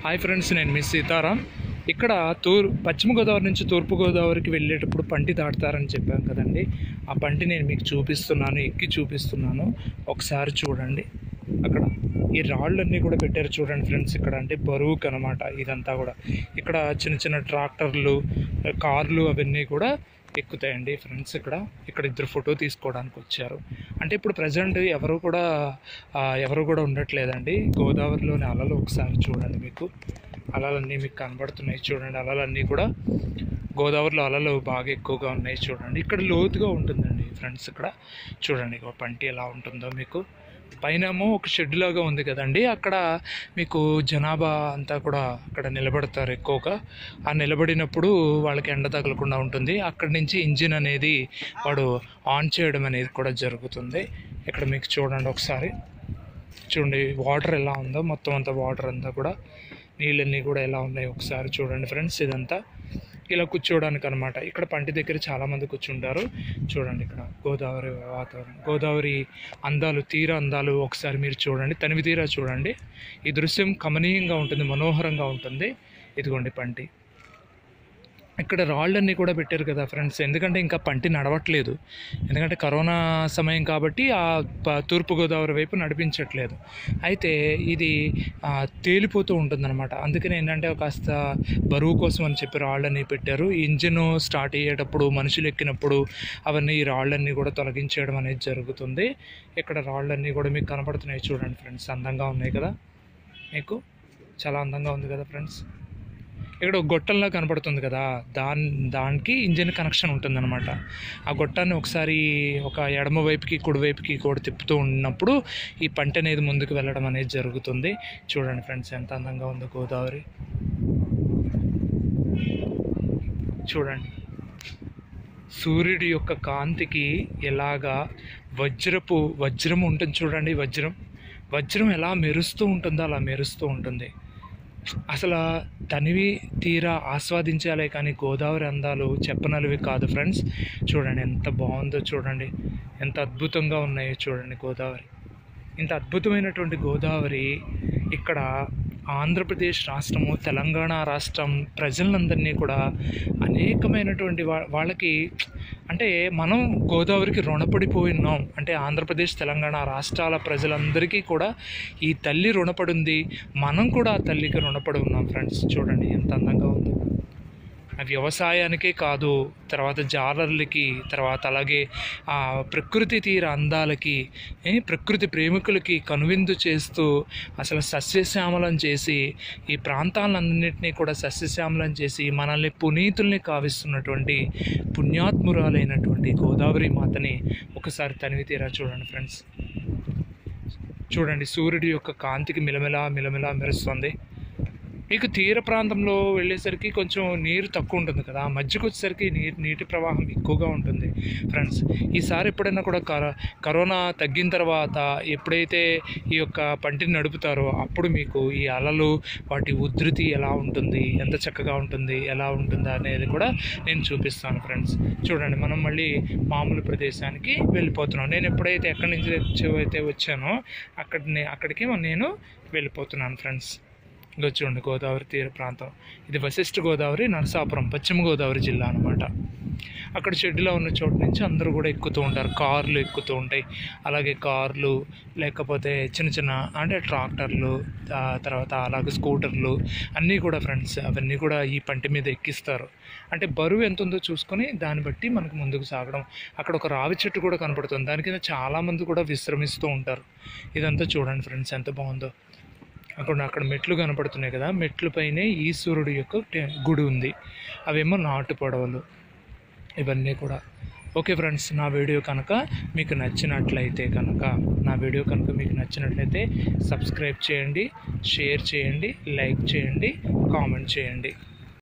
hi friends నేను miss Sitaram ఇక్కడ తూర్ పశ్చిమ గోదావరి నుంచి తూర్పు గోదావరికి వెళ్ళేటప్పుడు పంటి దాటుతారని చెప్పాను కదండి ఆ పంటి నేను మీకు చూపిస్తున్నాను ఎక్కి చూపిస్తున్నాను ఒకసారి చూడండి అక్కడ ఈ రాళ్ళన్నీ కూడా పెట్టారు చూడండి ఫ్రెండ్స్ ఇక్కడ అంటే బరువుకు అనమాట ఇదంతా కూడా ఇక్కడ చిన్న చిన్న ట్రాక్టర్లు కార్లు అవన్నీ కూడా ఎక్కుతాయండి ఫ్రెండ్స్ ఇక్కడ ఇక్కడ ఇద్దరు ఫోటో తీసుకోవడానికి వచ్చారు అంటే ఇప్పుడు ప్రజెంట్ ఎవరు కూడా ఆ, ఎవరు కూడా ఉండట్లేదండి గోదావరిలోని అలలు ఒకసారి చూడండి మీకు అలలన్నీ మీకు కనబడుతున్నాయి చూడండి అలలన్నీ కూడా గోదావరిలో అలలు బాగా ఎక్కువగా ఉన్నాయి చూడండి ఇక్కడ లోతుగా ఉంటుందండి ఫ్రెండ్స్ ఇక్కడ చూడండి ఇగో పంటి ఎలా ఉంటుందో మీకు పైనేమో ఒక షెడ్ లాగా ఉంది కదండి అక్కడ మీకు జనాభా అంతా కూడా అక్కడ నిలబడతారు ఎక్కువగా ఆ నిలబడినప్పుడు వాళ్ళకి ఎండ తగలకుండా ఉంటుంది అక్కడి నుంచి ఇంజిన్ అనేది వాడు ఆన్ చేయడం అనేది కూడా జరుగుతుంది ఇక్కడ మీకు చూడండి ఒకసారి చూడండి వాటర్ ఎలా ఉందో మొత్తం అంతా వాటర్ అంతా కూడా నీళ్ళన్నీ కూడా ఎలా ఉన్నాయి ఒకసారి చూడండి ఫ్రెండ్స్ ఇదంతా ఇలా కూర్చోవడానికి అనమాట ఇక్కడ పంటి దగ్గర చాలామంది కూర్చుంటారు చూడండి ఇక్కడ గోదావరి వాతావరణం గోదావరి అందాలు తీర అందాలు ఒకసారి మీరు చూడండి తనివి తీరా చూడండి ఈ దృశ్యం కమనీయంగా ఉంటుంది మనోహరంగా ఉంటుంది ఇదిగోండి పంటి ఇక్కడ రాళ్ళన్నీ కూడా పెట్టారు కదా ఫ్రెండ్స్ ఎందుకంటే ఇంకా పంటి నడవట్లేదు ఎందుకంటే కరోనా సమయం కాబట్టి ఆ ప- తూర్పుగోదావరి వైపు నడిపించట్లేదు అయితే ఇది ఆ, తేలిపోతూ ఉంటుందన్నమాట అందుకని ఏంటంటే కాస్త బరువు కోసం అని చెప్పి రాళ్ళన్నీ పెట్టారు ఇంజిన్ స్టార్ట్ అయ్యేటప్పుడు మనుషులు ఎక్కినప్పుడు అవన్నీ ఈ రాళ్ళన్నీ కూడా తొలగించేయడం అనేది జరుగుతుంది ఇక్కడ రాళ్ళన్నీ కూడా మీకు కనపడుతున్నాయి చూడండి ఫ్రెండ్స్ అందంగా ఉన్నాయి కదా మీకు చాలా అందంగా ఉంది కదా ఫ్రెండ్స్ ఇక్కడ ఒక గొట్టంలా కనపడుతుంది కదా దాని దానికి ఇంజిన్ కనెక్షన్ ఉంటుందన్నమాట ఆ గొట్టాన్ని ఒకసారి ఒక ఎడమ వైపుకి కుడి వైపుకి కూడా తిప్పుతూ ఉన్నప్పుడు ఈ పంట అనేది ముందుకు వెళ్ళడం అనేది జరుగుతుంది చూడండి ఫ్రెండ్స్ ఎంత అందంగా ఉందో గోదావరి చూడండి సూర్యుడి యొక్క కాంతికి ఎలాగా వజ్రపు వజ్రం ఉంటుంది చూడండి వజ్రం వజ్రం ఎలా మెరుస్తూ ఉంటుందో అలా మెరుస్తూ ఉంటుంది అసలు తనివి తీరా ఆస్వాదించాలే కానీ గోదావరి అందాలు చెప్పనలివి కాదు ఫ్రెండ్స్ చూడండి ఎంత బాగుందో చూడండి ఎంత అద్భుతంగా ఉన్నాయో చూడండి గోదావరి ఇంత అద్భుతమైనటువంటి గోదావరి ఇక్కడ ఆంధ్రప్రదేశ్ రాష్ట్రము తెలంగాణ రాష్ట్రం ప్రజలందరినీ కూడా అనేకమైనటువంటి వా వాళ్ళకి అంటే మనం గోదావరికి రుణపడిపోయి ఉన్నాం అంటే ఆంధ్రప్రదేశ్ తెలంగాణ రాష్ట్రాల ప్రజలందరికీ కూడా ఈ తల్లి రుణపడింది మనం కూడా ఆ తల్లికి రుణపడి ఉన్నాం ఫ్రెండ్స్ చూడండి ఎంత అందంగా ఉందో ఆ వ్యవసాయానికే కాదు తర్వాత జాలర్లకి తర్వాత అలాగే ఆ ప్రకృతి తీర అందాలకి ఏ, ప్రకృతి ప్రేమికులకి కనువిందు చేస్తూ అసలు సస్యశ్యామలం చేసి ఈ ప్రాంతాలన్నింటినీ కూడా సస్యశ్యామలం చేసి మనల్ని పునీతుల్ని కావిస్తున్నటువంటి పుణ్యాత్మురాలైనటువంటి గోదావరి మాతని ఒకసారి తనివి తీరా చూడండి ఫ్రెండ్స్ చూడండి సూర్యుడి యొక్క కాంతికి మిలమిలా మిలమిలా మెరుస్తుంది మీకు తీర ప్రాంతంలో వెళ్ళేసరికి కొంచెం నీరు తక్కువ ఉంటుంది కదా మధ్యకు వచ్చేసరికి నీరు నీటి ప్రవాహం ఎక్కువగా ఉంటుంది ఫ్రెండ్స్ ఈసారి ఎప్పుడైనా కూడా కర కరోనా తగ్గిన తర్వాత ఎప్పుడైతే ఈ యొక్క పంటిని నడుపుతారో అప్పుడు మీకు ఈ అలలు వాటి ఉధృతి ఎలా ఉంటుంది ఎంత చక్కగా ఉంటుంది ఎలా ఉంటుంది అనేది కూడా నేను చూపిస్తాను ఫ్రెండ్స్ చూడండి మనం మళ్ళీ మామూలు ప్రదేశానికి వెళ్ళిపోతున్నాం నేను ఎప్పుడైతే ఎక్కడి నుంచి వచ్చి- అయితే వచ్చానో అక్కడ అక్కడికి నేను వెళ్ళిపోతున్నాను ఫ్రెండ్స్ ఇదిగో చూడండి గోదావరి తీర ప్రాంతం ఇది వశిష్ఠ గోదావరి నరసాపురం పశ్చిమ గోదావరి జిల్లా అనమాట అక్కడ షెడ్లో ఉన్న చోటు నుంచి అందరూ కూడా ఎక్కుతూ ఉంటారు కార్లు ఎక్కుతూ ఉంటాయి అలాగే కార్లు లేకపోతే చిన్న చిన్న అంటే ట్రాక్టర్లు ఆ తర్వాత అలాగే స్కూటర్లు అన్నీ కూడా ఫ్రెండ్స్ అవన్నీ కూడా ఈ పంటి మీద ఎక్కిస్తారు అంటే బరువు ఎంత ఉందో చూసుకొని దాన్ని బట్టి మనకు ముందుకు సాగడం అక్కడ ఒక రావి చెట్టు కూడా కనపడుతుంది దాని కింద చాలామంది కూడా విశ్రమిస్తూ ఉంటారు ఇదంతా చూడండి ఫ్రెండ్స్ ఎంత బాగుందో అక్కడ అక్కడ మెట్లు కనపడుతున్నాయి కదా మెట్లు పైనే ఈశ్వరుడు యొక్క టె- గుడి ఉంది అవేమో నాటు పడవలు ఇవన్నీ కూడా ఓకే ఫ్రెండ్స్ నా వీడియో కనుక మీకు నచ్చినట్లయితే కనుక నా వీడియో కనుక మీకు నచ్చినట్లయితే సబ్స్క్రైబ్ చేయండి షేర్ చేయండి లైక్ చేయండి కామెంట్ చేయండి